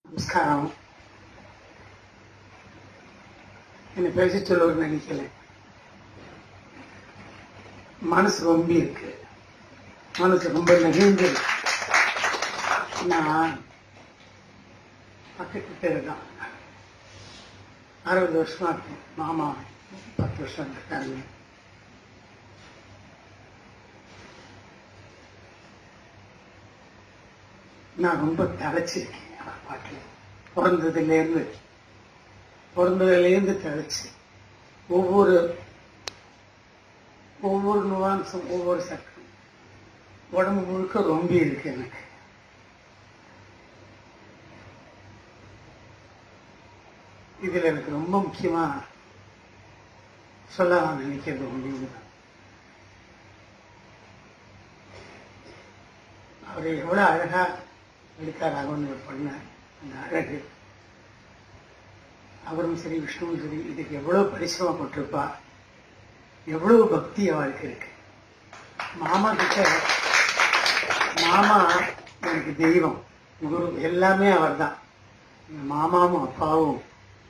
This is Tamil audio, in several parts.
நமஸ்காரம் என்னை பேச சொல்லுவது நினைக்கல மனசு ரொம்ப இருக்கு மனசு ரொம்ப நெகிழ்ந்து இருக்கு. நான் பக்கத்து தெரு தான் அறுபது வருஷமா இருக்கும் மாமா பத்து வருஷம் இருக்காங்க நான் ரொம்ப தலைச்சிருக்கேன் அவர் பாட்டில் பிறந்ததுலேருந்து பிறந்ததுலேருந்து தலைச்சு ஒவ்வொரு ஒவ்வொரு நுவான்ஸும் ஒவ்வொரு சட்டம் உடம்பு முழுக்க ரொம்ப இருக்கு எனக்கு இதுல எனக்கு ரொம்ப முக்கியமா சொல்ல நான் நினைக்கிறது ஒன்று இதுதான் அவர் எவ்வளவு அழகா எடுத்தார் ராகவன் ஒரு பண்ண அந்த அழகு அவரும் சரி விஷ்ணுவும் சரி இதுக்கு எவ்வளவு பரிசிரமப்பட்டிருப்பா எவ்வளவு பக்தி அவளுக்கு இருக்கு மாமா கிட்ட மாமா எனக்கு தெய்வம் குரு எல்லாமே அவர்தான் எங்க மாமாவும் அப்பாவும்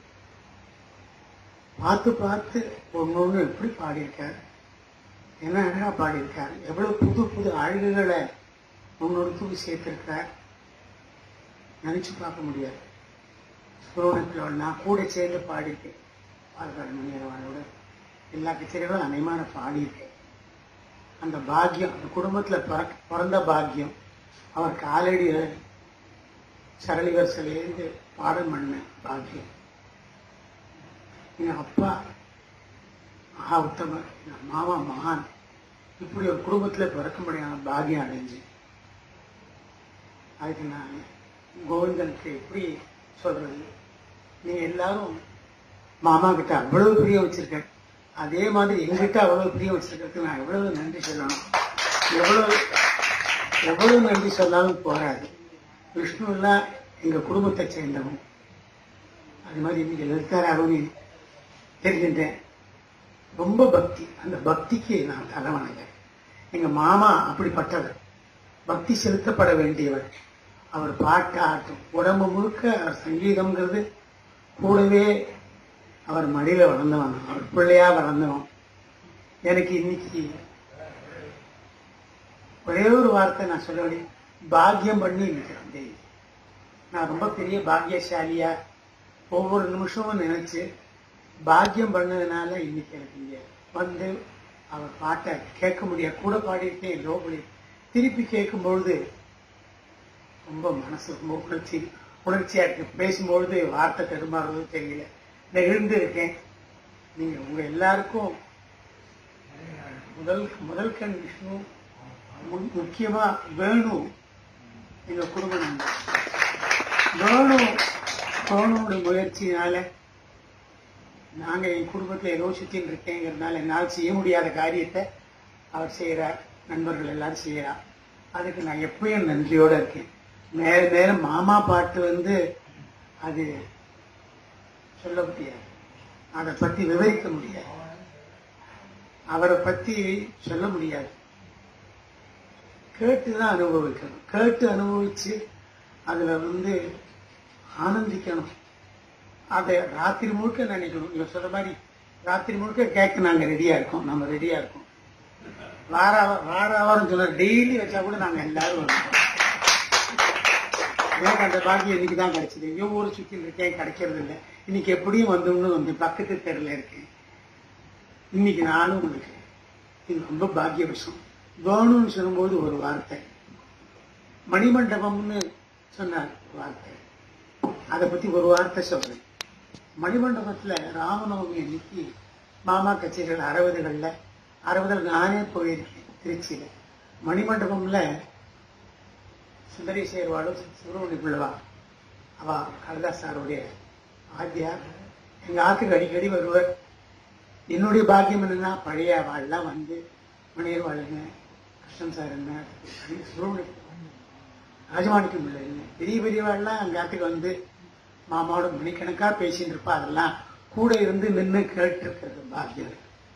பார்த்து பார்த்து ஒன்று ஒன்று எப்படி பாடியிருக்காரு என்ன அழகா பாடியிருக்காரு எவ்வளவு புது புது அழகுகளை ஒன்னொருத்துக்கு சேர்த்திருக்கார் நினைச்சு பார்க்க முடியாது சுரோணத்தில் நான் கூட சேர்ந்து பாடியிருக்கேன் பால்காடு மணியரவாளோட எல்லா கச்சேரிகளும் அனைமான பாடியிருக்கேன் அந்த பாக்கியம் அந்த குடும்பத்தில் பிறக்க பிறந்த பாக்கியம் அவர் காலடியில் சரளி வரிசையிலேருந்து பாடம் பண்ண பாக்கியம் எங்க அப்பா மகா உத்தமர் எங்க மாமா மகான் இப்படி ஒரு குடும்பத்தில் பிறக்க முடியாத பாக்கியம் அடைஞ்சு அதுக்கு நான் கோவிந்தனுக்கு எப்படி சொல்றது நீ எல்லாரும் மாமா கிட்ட அவ்வளவு பிரியம் வச்சிருக்க அதே மாதிரி எங்கிட்ட அவ்வளவு பிரியம் வச்சிருக்கிறதுக்கு நான் எவ்வளவு நன்றி சொல்லணும் எவ்வளவு எவ்வளவு நன்றி சொன்னாலும் போராது விஷ்ணு எல்லாம் எங்க குடும்பத்தை சேர்ந்தவன் அது மாதிரி இன்னைக்கு லலிதாராகவே தெரிகின்றேன் ரொம்ப பக்தி அந்த பக்திக்கு நான் தலைவணங்க எங்க மாமா அப்படிப்பட்டவர் பக்தி செலுத்தப்பட வேண்டியவர் அவர் பாட்டு ஆட்டும் உடம்பு முழுக்க அவர் சங்கீதம்ங்கிறது கூடவே அவர் மடியில வளர்ந்தவன் அவர் பிள்ளையா வளர்ந்தவன் எனக்கு இன்னைக்கு ஒரே ஒரு வார்த்தை நான் சொல்ல வேண்டிய பாக்கியம் பண்ணி இன்னைக்கு வந்தேன் நான் ரொம்ப பெரிய பாக்கியசாலியா ஒவ்வொரு நிமிஷமும் நினைச்சு பாக்கியம் பண்ணதுனால இன்னைக்கு எனக்கு இங்க வந்து அவர் பாட்டை கேட்க முடியாது கூட பாடியிருக்கேன் லோபலி திருப்பி கேட்கும் பொழுது ரொம்ப மனசு ரொம்ப உணர்ச்சி உணர்ச்சியா இருக்கு பேசும்பொழுது வார்த்தை தடுமாறுறது தெரியல நெகிழ்ந்து இருக்கேன் நீங்க உங்க எல்லாருக்கும் முதல் முதல் கண் விஷ்ணு மு- முக்கியமா வேணு எங்க குடும்ப நண்பர் வேணு வேணுவோட முயற்சினால நாங்க என் குடும்பத்துல ஏதோ சுத்தின்னு இருக்கேங்கிறதுனால என்னால் செய்ய முடியாத காரியத்தை அவர் செய்யறார் நண்பர்கள் எல்லாரும் செய்யறார் அதுக்கு நான் எப்பயும் நன்றியோட இருக்கேன் மேல மேல மாமா பாட்டு வந்து அது சொல்ல முடியாது அதை பத்தி விவரிக்க முடியாது அவரை பத்தி சொல்ல முடியாது கேட்டுதான் அனுபவிக்கணும் கேட்டு அனுபவிச்சு அதுல வந்து ஆனந்திக்கணும் அதை ராத்திரி முழுக்க நினைக்கணும் நீங்க சொல்ற மாதிரி ராத்திரி முழுக்க கேட்க நாங்க ரெடியா இருக்கோம் நம்ம ரெடியா இருக்கோம் வார வார வாரம் சொல்ல டெய்லி வச்சா கூட நாங்க எல்லாரும் வருவோம் எனக்கு அந்த பாக்கியம் இன்னைக்கு தான் கிடைச்சது எங்கேயோ ஊரை சுத்தி இருக்கேன் கிடைக்கிறது இல்லை இன்னைக்கு எப்படியும் வந்தோம்னு வந்து பக்கத்து தெருல இருக்கேன் இன்னைக்கு நானும் உங்களுக்கு இது ரொம்ப பாக்கிய விஷயம் வேணும்னு சொல்லும்போது ஒரு வார்த்தை மணிமண்டபம்னு சொன்னார் ஒரு வார்த்தை அதை பத்தி ஒரு வார்த்தை சொல்றேன் மணிமண்டபத்துல ராமநவமி அன்னைக்கு மாமா கச்சேரிகள் அறுபதுகள்ல அறுபதுல நானே போயிருக்கேன் திருச்சியில மணிமண்டபம்ல சுந்தரி சேர்வாளும் சுப்பிரமணிய பிள்ளவா அவ கலதாஸ் சாருடைய ஆத்தியார் எங்க ஆத்துக்கு அடிக்கடி வருவர் என்னுடைய பாக்கியம் என்னன்னா பழைய வாள்லாம் வந்து மணியர் வாழுங்க கிருஷ்ணன் சார் என்ன சுப்பிரமணிய ராஜமாணிக்கம் பிள்ளை என்ன பெரிய பெரியவாள்லாம் எங்க ஆத்துக்கு வந்து மாமாவோட மணிக்கணக்கா பேசிட்டு இருப்பா அதெல்லாம் கூட இருந்து நின்று கேட்டு இருக்கிறது பாக்கியம்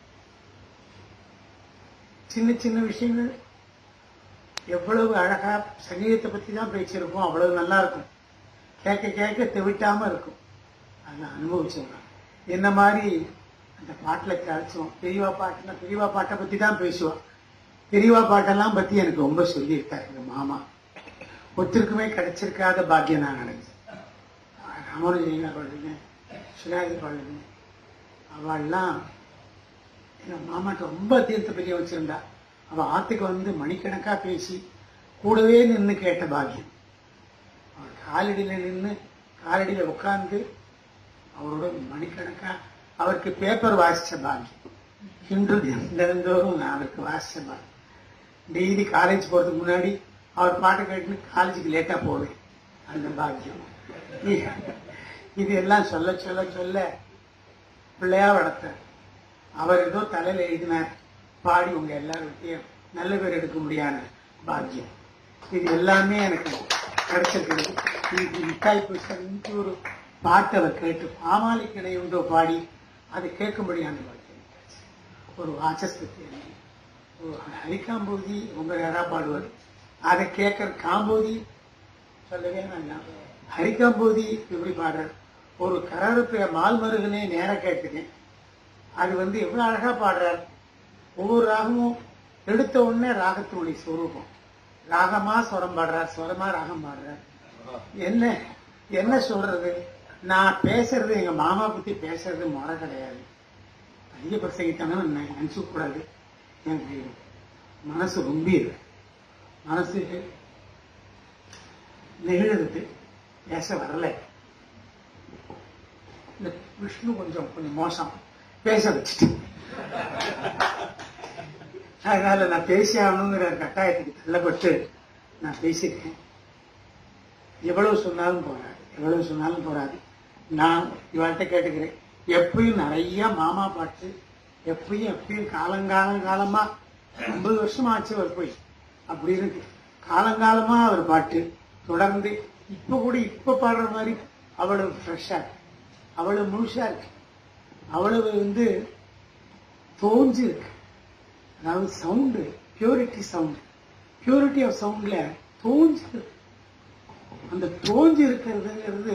சின்ன சின்ன விஷயங்கள் எவ்வளவு அழகா சங்கீதத்தை பத்தி தான் பேசியிருக்கோம் அவ்வளவு நல்லா இருக்கும் கேட்க கேட்க தெவிட்டாம இருக்கும் அதை அனுபவிச்சவங்க என்ன மாதிரி அந்த பாட்டுல கிடைச்சோம் பெரியவா பாட்டுனா பெரியவா பாட்டை பத்தி தான் பேசுவா பெரியவா பாட்டெல்லாம் பத்தி எனக்கு ரொம்ப சொல்லியிருக்காரு எங்க மாமா ஒருத்தருக்குமே கிடைச்சிருக்காத பாக்கியம் நான் நினைச்சேன் ராமராஜா பாடுங்க சுனாதி பாடுங்க அவள்லாம் எங்க மாமாட்ட ரொம்ப தீர்த்த பெரிய வச்சிருந்தா அவ ஆத்துக்கு வந்து மணிக்கணக்கா பேசி கூடவே நின்னு கேட்ட பாக்கியம் அவர் காலடியில நின்னு காலடியில உட்கார்ந்து அவரோட மணிக்கணக்கா அவருக்கு பேப்பர் வாசிச்ச பாக்கியம் இன்று தினந்தோறும் நான் அவருக்கு வாசிச்ச பாக்கியம் டெய்லி காலேஜ் போறதுக்கு முன்னாடி அவர் பாட்டு கேட்டு காலேஜுக்கு லேட்டா போவேன் அந்த பாக்கியம் இ- இது எல்லாம் சொல்ல சொல்ல சொல்ல பிள்ளையா வளர்த்தார் அவர் ஏதோ தலையில எழுதினார் பாடி உங்க எல்லாருக்கையும் நல்ல பேர் எடுக்க முடியாத பாக்கியம் இது எல்லாமே எனக்கு கிடைச்சிருக்கிறது இன்னைக்கு மிட்டாய் புஸ்தகம் இன்னைக்கு ஒரு பாட்டை அவர் கேட்டு பாமாலி கிணை உண்டோ பாடி அதை கேட்கும்படியான பாக்கியம் கிடைச்சது. ஒரு வாசஸ்பத்தி ஒரு ஹரிகாம்போதி உங்க யாரா பாடுவார் அதை கேட்கற காம்போதி சொல்லவே வேண்டாம் ஹரிகாம்போதி எப்படி பாடுறார் ஒரு கரரப்பைய மால்மருகனே நேரா கேட்குறேன் அது வந்து எவ்வளவு அழகா பாடுறார் ஒவ்வொரு ராகமும் எடுத்த உடனே ராகத்தினுடைய ஸ்வரூபம் ராகமா ஸ்வரம் பாடுறார் ஸ்வரமா ராகம் பாடுறார் என்ன என்ன சொல்றது நான் பேசுறது எங்க மாமா பத்தி பேசுறது முறை கிடையாது அதிக பிரசங்கித்தானு நினைச்சுக்க கூடாது எனக்கு மனசு ரொம்பியது மனசு நெகிழுது பேச வரல இந்த விஷ்ணு கொஞ்சம் கொஞ்சம் மோசம் பேச வச்சுட்டு அதனால நான் பேசி ஆகணுங்கிற கட்டாயத்துக்கு தள்ளப்பட்டு நான் பேசியிருக்கேன் எவ்வளவு சொன்னாலும் போறாது எவ்வளவு சொன்னாலும் போறாது நான் இவள்கிட்ட கேட்டுக்கிறேன் எப்பயும் நிறைய மாமா பாட்டு எப்பயும் எப்பயும் காலங்காலம் காலமா ஐம்பது வருஷம் ஆச்சு அவர் போய் அப்படி இருக்கு காலங்காலமா அவர் பாட்டு தொடர்ந்து இப்ப கூட இப்ப பாடுற மாதிரி அவ்வளவு ஃப்ரெஷ்ஷா இருக்கு அவ்வளவு முழுசா இருக்கு அவ்வளவு வந்து தோஞ்சு இருக்கு அதாவது sound purity sound purity of சவுண்ட்ல தோஞ்சு இருக்கு அந்த தோஞ்சு இருக்கிறதுங்கிறது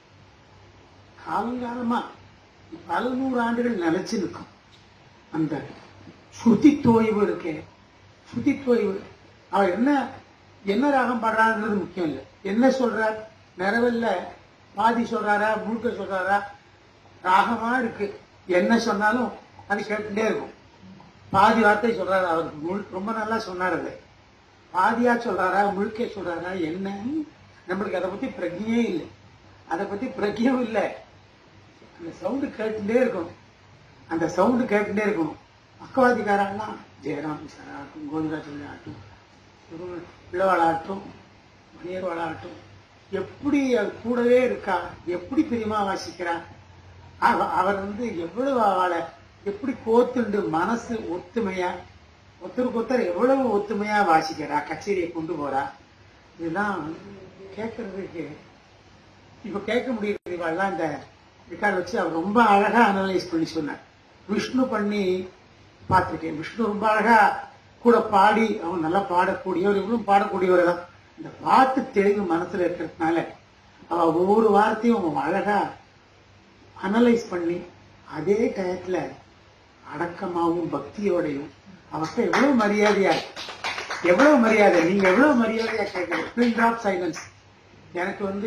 காலங்காலமா பல நூறு ஆண்டுகள் நிலைச்சு நிற்கும் அந்த ஸ்ருதி தோய்வு இருக்கே ஸ்ருதி தோய்வு அவர் என்ன என்ன ராகம் பாடுறாங்கிறது முக்கியம் இல்லை என்ன சொல்றார் நிறவல்ல பாதி சொல்றாரா முழுக்க சொல்றாரா ராகமா இருக்கு என்ன சொன்னாலும் அது கேட்டுட்டே இருக்கும் பாதி வார்த்தை சொல்றாரு அவர் முழு- ரொம்ப நல்லா சொன்னார் அது பாதியா சொல்றாரா முழுக்க சொல்றாரா என்ன நம்மளுக்கு அதை பத்தி பிரஜையே இல்லை அதை பத்தி பிரஜையும் இல்லை அந்த சவுண்டு கேட்டுட்டே இருக்கணும் அந்த சவுண்டு கேட்டுட்டே இருக்கணும் பக்கவாதிக்காரெல்லாம் ஜெயராம் சார் ஆகட்டும் கோவிந்தராஜ் ஆகட்டும் பிள்ளவாள் ஆகட்டும் மணியர்வாள் ஆகட்டும் எப்படி அது கூடவே இருக்கா எப்படி பிரியமா வாசிக்கிறா அவ- அவர் வந்து எவ்வளவு அவளை எப்படி கோத்துண்டு மனசு ஒத்துமையா ஒருத்தருக்கு ஒருத்தர் எவ்வளவு ஒத்துமையா வாசிக்கிறா கச்சேரியை கொண்டு போறா இதெல்லாம் கேட்கறதுக்கு இப்ப கேட்க முடியுது இவெல்லாம் இந்த ரெக்கார்ட் வச்சு அவர் ரொம்ப அழகா அனலைஸ் பண்ணி சொன்னார் விஷ்ணு பண்ணி பார்த்திருக்கேன் விஷ்ணு ரொம்ப அழகா கூட பாடி அவன் நல்லா பாடக்கூடியவர் இவரும் பாடக்கூடியவர் தான் இந்த பாட்டு தெளிவு மனசுல இருக்கிறதுனால அவ ஒவ்வொரு வார்த்தையும் அவன் அழகா அனலைஸ் பண்ணி அதே டயத்துல அடக்கமாவும் பக்தியோடையும் அவர்கிட்ட எவ்வளவு மரியாதையா எவ்வளவு மரியாதை நீங்க எவ்வளவு மரியாதையா கேட்கறது பின் ட்ராப் சைலன்ஸ் எனக்கு வந்து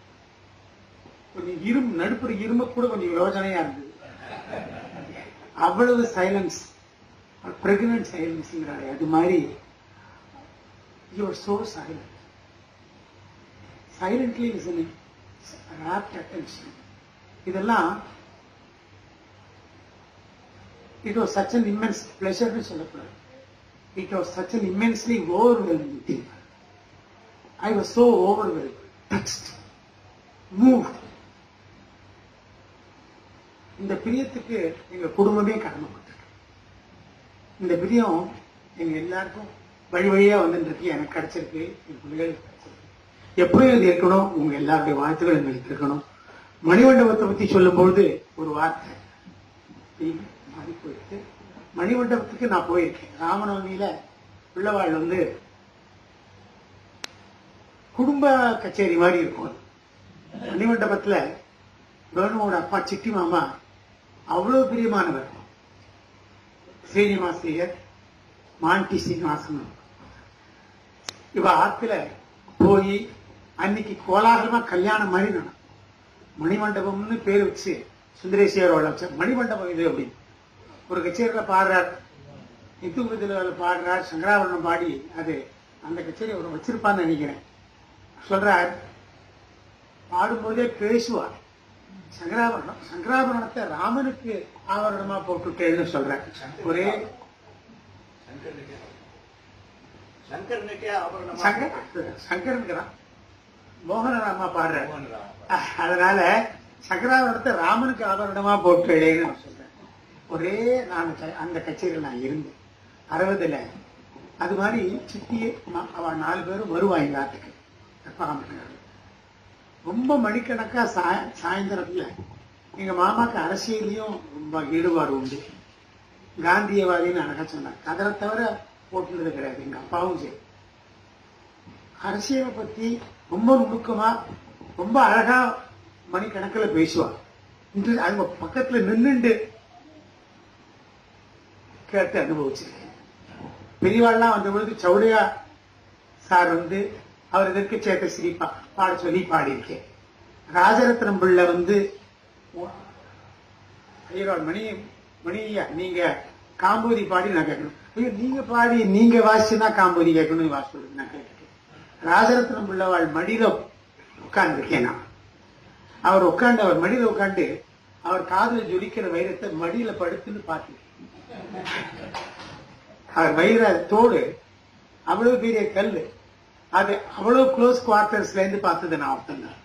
கொஞ்சம் இரும் நடுப்புற இரும கூட கொஞ்சம் யோசனையா இருந்தது அவ்வளவு சைலன்ஸ் பிரெக்னன்ட் சைலன்ஸ்ங்கிறாரு அது மாதிரி your so silent silently listening rapt attention இதெல்லாம் it was such an immense பிளஷர்னு சொல்லக்கூடாது it was such an immensely overwhelming thing I was so overwhelm touched move இந்த பிரியத்துக்கு எங்க குடும்பமே கடமைப்பட்டிருக்கு இந்த பிரியம் எங்க எல்லாருக்கும் வழி வழியா வந்துட்டு இருக்கு எனக்கு கிடைச்சிருக்கு என் பிள்ளைகளுக்கு கிடைச்சிருக்கு எப்பவும் இது இருக்கணும் உங்க எல்லாருடைய வாழ்த்துக்கள் எங்களுக்கு இருக்கணும் மணிமண்டபத்தை பத்தி சொல்லும்பொழுது ஒரு வார்த்தை இப்படி மாறி போயிருக்கு மணிமண்டபத்துக்கு நான் போயிருக்கேன் ராமநவமியில பிள்ளைவாள் வந்து குடும்ப கச்சேரி மாதிரி இருக்கும் அது. மணிமண்டபத்துல வேணுவோட அப்பா சிட்டி மாமா அவ்வளவு பிரியமானவர் ஸ்ரீனிவாசையர் மாண்டி சீனிவாசன் இவ ஆத்துல போய் அன்னைக்கு கோலாகலமா கல்யாணம் மாதிரி நடக்கும் மணிமண்டபம்னு பேர் வச்சு சுந்தரேசியார் வளர்ச்ச மணிமண்டபம் இது அப்படின்னு ஒரு கச்சேரியில பாடுறார் நித்துங்குதில பாடுறார் சங்கராபரணம் பாடி அது அந்த கச்சேரி அவர் வச்சிருப்பான்னு நினைக்கிறேன் சொல்றார் பாடும்போதே பேசுவார் சங்கராபரணம் சங்கராபரணத்தை ராமனுக்கு ஆவரணமா போட்டுட்டேன்னு சொல்றார் ஒரே சங்கரனுக்கே ஆபரணமா சங்கர் சங்கரனுக்குதான் மோகனராமா பாடுறார் மோகனராம். அஹ், அதனால சங்கராபரணத்தை ராமனுக்கு ஆபரணமா போட்டுடேன்னு நான் சொல்றேன் ஒரே நான் க- அந்த கச்சேரியில் நான் இருந்தேன் அறுபதுல அது மாதிரி சித்தி ம- அவ நாலு பேரும் வருவாங்க ஆட்டுக்கு கற்பகாமட்டினார் ரொம்ப மணிக்கணக்கா சாய சாயந்தரத்துல எங்க மாமாக்கு அரசியலையும் ரொம்ப ஈடுபாடு உண்டு காந்தியவாதின்னு அழகா சொன்னார் கதரை தவிர போட்டுனது கிடையாது எங்க அப்பாவும் சரி அரசியலை பத்தி ரொம்ப நுணுக்கமா ரொம்ப அழகா மணிக்கணக்கில் பேசுவார் இன்று அவங்க பக்கத்துல நின்னுண்டு கேட்டு அனுபவிச்சிருக்கேன் பெரியவாள்லாம் வந்த பொழுது சௌடையா சார் வந்து அவர் இதற்கு சேர்த்த சிரிப்பா பாட சொல்லி பாடியிருக்கேன் ராஜரத்னம் பிள்ளை வந்து ஐயோ மணி மணியா நீங்க காம்போதி பாடி நான் கேட்கணும் ஐயோ நீங்க பாடி நீங்க வாசிச்சுனா காம்போதி கேட்கணும் வாசி நான் கேட்டிருக்கேன் ராஜரத்னம் பிள்ளைவாள் மடியில உட்கார்ந்துருக்கேன் நான் அவர் உட்கார்ந்து அவர் மடியில உட்கார்ந்து அவர் காதுல ஜொலிக்கிற வைரத்தை மடியில படுத்துன்னு பார்த்து அவர் வைர தோடு அவ்வளவு பெரிய கல்லு அது அவ்வளவு க்ளோஸ் குவார்டர்ஸ்ல இருந்து பார்த்தது நான் ஒருத்தன் தான்.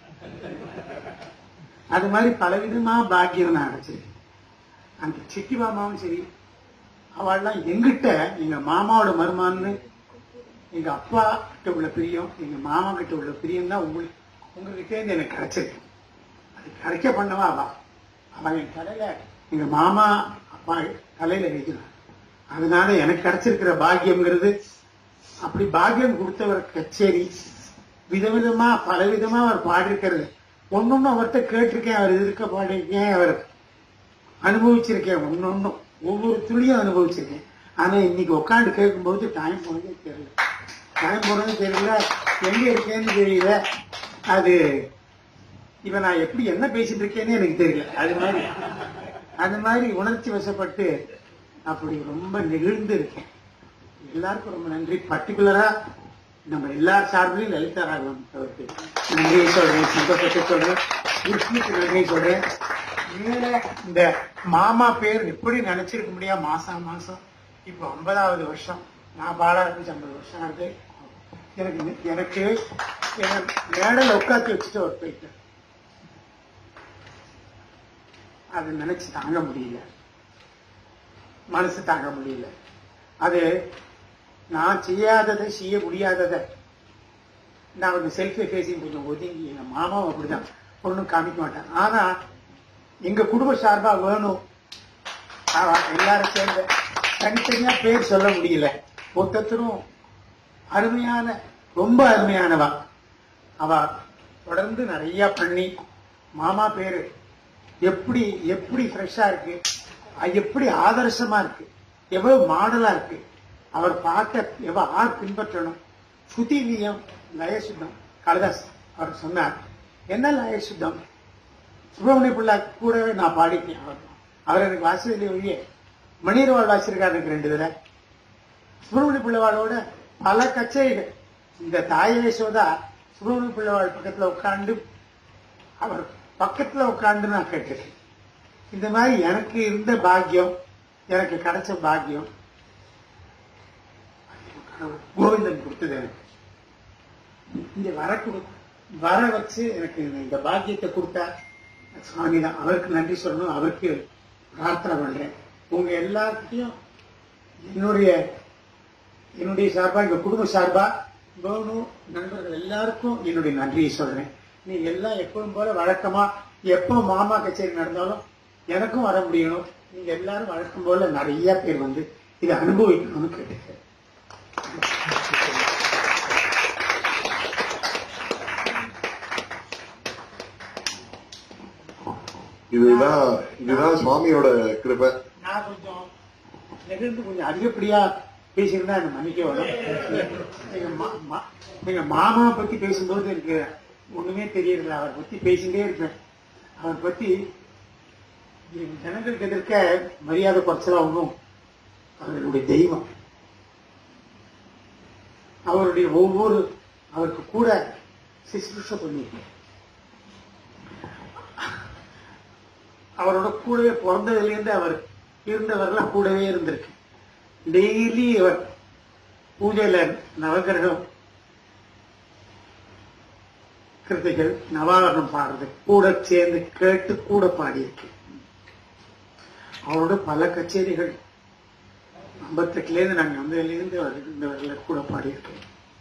அது மாதிரி பலவிதமா பாக்கியம் நான் அடைச்சிருக்கேன் அந்த சிட்டி மாமாவும் சரி அவள்லாம் எங்கிட்ட எங்க மாமாவோட மருமான்னு எங்க அப்பா கிட்ட உள்ள பிரியம் எங்க மாமா கிட்ட உள்ள பிரியம் தான் உங்களுக்கு உங்ககிட்ட இருந்து எனக்கு கிடைச்சிருக்கு அது கிடைக்க பண்ணவா அவ அவன் என் தலையில எங்க மாமா அப்பா தலையில வைக்கிறான் அதனால எனக்கு கிடைச்சிருக்கிற பாக்கியம்ங்கிறது அப்படி பாக்கியம் கொடுத்தவர் கச்சேரி விதவிதமா பலவிதமா அவர் பாடிருக்கிறது ஒன்னொன்னு அவர்கிட்ட கேட்டிருக்கேன் அவர் இருக்க பாடிருக்கேன் அவர் அனுபவிச்சிருக்கேன் ஒன்னொன்னும் ஒவ்வொரு துளியும் அனுபவிச்சிருக்கேன் ஆனா இன்னைக்கு உட்காந்து கேட்கும்போது டைம் போனதே தெரியல டைம் போனது தெரியல எங்க இருக்கேன்னு தெரியல அது இப்ப நான் எப்படி என்ன பேசிட்டு இருக்கேன்னு எனக்கு தெரியல அது மாதிரி அது மாதிரி உணர்ச்சி வசப்பட்டு அப்படி ரொம்ப நெகிழ்ந்து இருக்கேன் எல்லாருக்கும் ரொம்ப நன்றி பர்டிகுலரா நம்ம எல்லார் சார்பிலையும் லலிதா ராகவன் அவருக்கு நன்றியை சொல்றேன் சந்தோஷத்தை சொல்றேன் விஷ்ணுக்கு நன்றி சொல்றேன் மேல இந்த மாமா பேர் எப்படி நினைச்சிருக்க முடியா மாசம் மாசம் இப்போ ஐம்பதாவது வருஷம் நான் பாட ஆரம்பிச்சு ஐம்பது வருஷம் ஆகுது எனக்கு எனக்கு என்ன மேடல உட்காந்து வச்சுட்டு ஒரு போயிட்டு அதை நினைச்சு தாங்க முடியல மனசு தாங்க முடியல அது நான் செய்யாததை செய்ய முடியாததை நான் வந்து செல்ஃபி ஃபேஸிங் கொஞ்சம் ஒதுங்கி எங்க மாமாவும் அப்படிதான் ஒன்றும் காமிக்க மாட்டேன் ஆனா எங்க குடும்ப சார்பா வேணும் அவ எல்லாரும் சேர்ந்து தனித்தனியா பேர் சொல்ல முடியல ஒருத்தரும் அருமையான ரொம்ப அருமையானவா அவ தொடர்ந்து நிறைய பண்ணி மாமா பேரு எப்படி எப்படி ஃப்ரெஷ்ஷா இருக்கு அது எப்படி ஆதர்சமா இருக்கு எவ்வளவு மாடலா இருக்கு அவர் பார்க்க எவ்வளவு ஆர் பின்பற்றணும் சுதிவியம் லயசுத்தம் காளிதாஸ் அவர் சொன்னார் என்ன லயசுத்தம் சுப்பிரமணிய பிள்ளை கூடவே நான் பாடிட்டேன் அவர் அவர் எனக்கு வாசியதிலே ஒழிய மணிரவாள் வாசிச்சிருக்காரு எனக்கு ரெண்டு தடவை சுப்பிரமணிய பிள்ளைவாளோட பல கச்சேரிகள் இந்த தாய் யசோதா சுப்பிரமணிய பிள்ளைவாள் பக்கத்துல உட்கார்ந்து அவர் பக்கத்துல உட்கார்ந்து நான் கேட்டிருக்கேன் இந்த மாதிரி எனக்கு இருந்த பாக்கியம் எனக்கு கிடைச்ச பாக்கியம் கோவிந்தன் கொடுத்தது எனக்கு இங்க வர கொடு- வர வச்சு எனக்கு இந்த பாக்கியத்தை கொடுத்தா சுவாமி தான் அவருக்கு நன்றி சொல்லணும் அவருக்கு பிரார்த்தனை பண்றேன் உங்க எல்லார்கிட்டையும் என்னுடைய என்னுடைய சார்பா எங்க குடும்ப சார்பா வேணு நண்பர்கள் எல்லாருக்கும் என்னுடைய நன்றியை சொல்றேன் நீ எல்லாம் எப்பவும் போல வழக்கமா எப்போ மாமா கச்சேரி நடந்தாலும் எனக்கும் வர முடியணும் நீங்க எல்லாரும் வழக்கம் போல நிறைய பேர் வந்து இதை அனுபவிக்கணும்னு கேட்டுக்கிறேன் இதுதான் இதுதான் சுவாமியோட கிருபை நான் கொஞ்சம் நெகிழ்ந்து கொஞ்சம் அதிகப்படியா பேசியிருந்தா என்ன மன்னிக்க வரும் எங்க மா- மா- எங்க மாமா பத்தி பேசும்போது எனக்கு ஒண்ணுமே தெரியல அவரை பத்தி பேசிட்டே இருப்பேன் அவரை பத்தி எங்க ஜனங்களுக்கு எதிர்க்க மரியாதை குறைச்சலா ஒன்றும் அவருடைய தெய்வம் அவருடைய ஒவ்வொரு அவருக்கு கூட சிசுஷ பண்ணியிருக்கேன் அவரோட கூடவே பிறந்ததுலேருந்து அவர் இருந்தவரெல்லாம் கூடவே இருந்திருக்கு டெய்லி அவர் பூஜையில நவகிரகம் கிருத்திகள் நவாரணம் பாடுறது கூட சேர்ந்து கேட்டு கூட பாடியிருக்கு அவரோட பல கச்சேரிகள் ஐம்பத்தெட்டுல இருந்து நாங்க வந்ததுலேருந்து அவர் இருந்தவர்களை கூட பாடியிருக்கோம்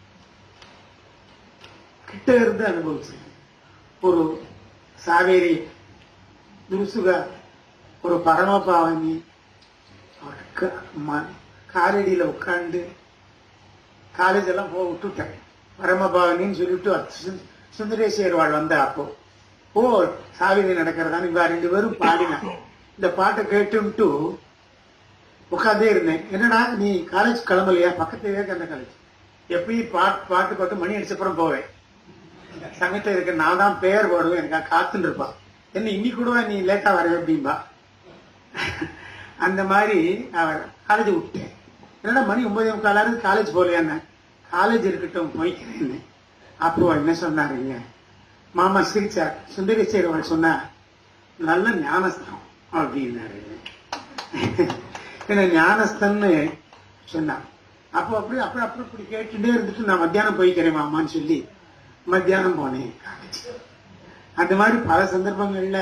கிட்ட இருந்து அனுபவிச்சேன் ஒரு சாவேரி துருசுகா ஒரு பரமபாவனி அவர் க- ம- காலடியில உட்கார்ந்து காலேஜ் எல்லாம் போக விட்டுட்டேன் பரமபாவனின்னு சொல்லிட்டு சு- சுந்தரேஸ்வரவாள் வந்தா அப்போ ஓ சாவிரி நடக்கிறதா இவா ரெண்டு பேரும் பாடினான் இந்த பாட்டை கேட்டுன்ட்டு உட்காந்தே இருந்தேன் என்னடா நீ காலேஜ் கிளம்பலையா பக்கத்து விவேகானந்த காலேஜ் எப்பயும் பாட்டு பாட்டு பாட்டு மணி அடிச்சப்புறம் போவேன் சங்கத்துல இருக்க நான் தான் பேர் போடுவேன் எனக்கு காத்துன்னு இருப்பா என்ன இன்னைக்கு கூட நீ லேட்டா வரவே அப்படின்பா அந்த மாதிரி அவர் காலேஜ் விட்டேன் என்னடா மணி ஒன்பதே முக்கால் காலேஜ் போகலையான்னு காலேஜ் இருக்கட்டும் போய்க்கிறேன்னு அப்போ என்ன சொன்னாருங்க மாமா சிரிச்சார் சுந்தரேஸ்வரி அவள் சொன்னா நல்ல ஞானஸ்தம் அப்படின்னாரு என்ன ஞானஸ்தன்னு சொன்னான் அப்போ அப்படி அப்புறம் அப்புறம் இப்படி கேட்டுட்டே இருந்துட்டு நான் மத்தியானம் போய்க்கிறேன் மாமான்னு சொல்லி மத்தியானம் போனேன் காலேஜ் அந்த மாதிரி பல சந்தர்ப்பங்கள்ல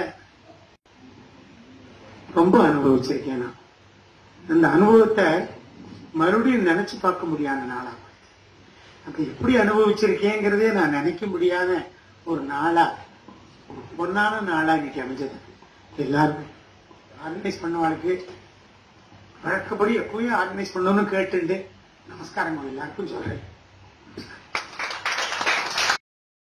ரொம்ப அனுபவிச்சிருக்கேன் நான் அந்த அனுபவத்தை மறுபடியும் நினைச்சு பார்க்க முடியாத நாளா அது எப்படி அனுபவிச்சிருக்கேங்கிறதே நான் நினைக்க முடியாத ஒரு நாளா ஒரு பொன்னான நாளா இன்னைக்கு அமைஞ்சது எல்லாருக்கும் ஆர்கனைஸ் பண்ணவாளுக்கு வழக்கப்படி எப்பயும் ஆர்கனைஸ் பண்ணணும்னு கேட்டுண்டு நமஸ்காரம் எல்லாருக்கும் சொல்றேன்